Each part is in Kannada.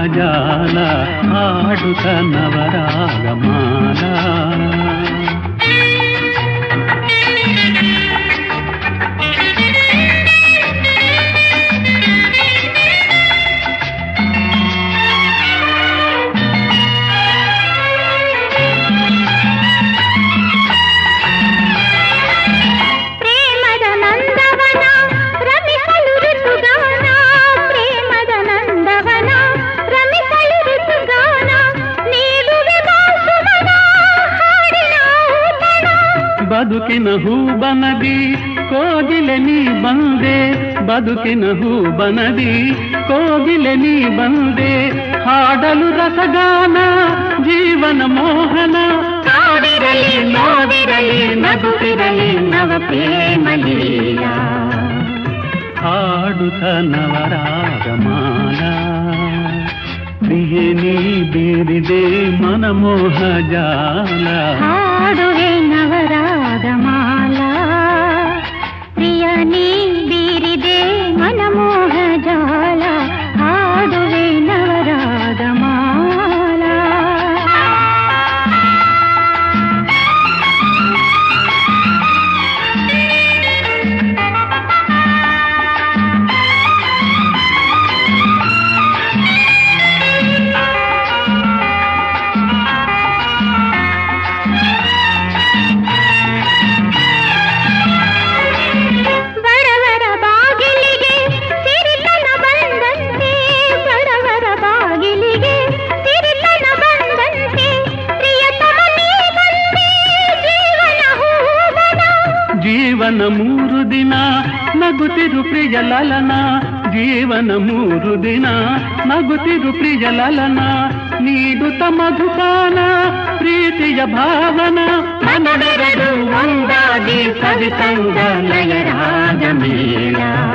ಜಾಲ ಹಾಡುತ್ತ ನವರಾಗಮಾಲ ಪ್ರೇಮದ ನಂದವನ ರಮಿಸಲು ಋತುಗಾನ ಪ್ರೇಮದ ನಂದವನ ರಮಿಸಲು ಋತುಗಾನ ನೀಡುವೆ ಬಾಸುಮನ ಹಾಡಿನ ಔತಣ ಬದುಕಿನ ಹೂಬನದಿ ಕೋಗಿಲೆ ನೀ ಬಂದೆ ಬದುಕಿನ ಹೂಬನದಿ ಕೋಗಿಲೆ ನೀ ಬಂದೆ ಹಾಡಲು ರಸಗಾನ ಜೀವನ ಮೋಹನ ಕಾಡಿರಲಿ ನೋವಿರಲಿ ನಗುತ್ತಿರಲಿ ನವ ಪ್ರೇಮ ಲೀಲ ಹಾಡುತ್ತ ನವರಾಗಮಾಲ ಪ್ರಿಯೆ ನೀ ಬೀರಿದೆ ಮನಮೋಹ ಜಾಲ ಹಾಡುವೆ ನವರಾಗಮಾಲ ಪ್ರಿಯ ನೀ ಬೀರಿದೆ ಮನಮೋಹ ಜಾಲ ಹಾಡುವೆ ನವರಾಗಮಾಲ ಬಡವರ ಬಾಗಿಲಿಗೆ ಸಿರಿತನ ಬಂದಂತೆ ಬಡವರ ಬಾಗಿಲಿಗೆ ಸಿರಿತನ ಬಂದಂತೆ ಪ್ರಿಯತಮ ನೀ ಬಂದೆ ಜೀವನ ಹೂವನ ಜೀವನ ಮೂರು ದಿನ ನಗುತ್ತಿರು ಪ್ರಿಯ ಲಲನ ಜೀವನ ಮೂರು ದಿನ ನಗುತ್ತಿರು ಪ್ರಿಯ ಲಲನ ನೀಡುತ್ತ ಮಧುಪಾನ ಪ್ರೀತಿಯ ಭಾವನ ಮನವೆರಡು ಒಂದಾಗಿ ಸವಿತಂದ ಲಯರಾಗ ಮೇಳ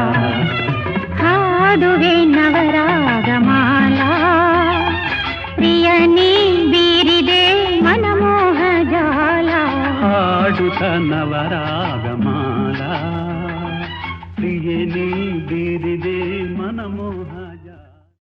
ಹಾಡುವೆ ನವರಾಗಮಾಲ ಪ್ರಿಯ ನೀ ಬೀರಿದೆ ಮನಮೋಹ ಜಾಲ ಹಾಡುತ್ತ ನವರಾಗಮಾಲ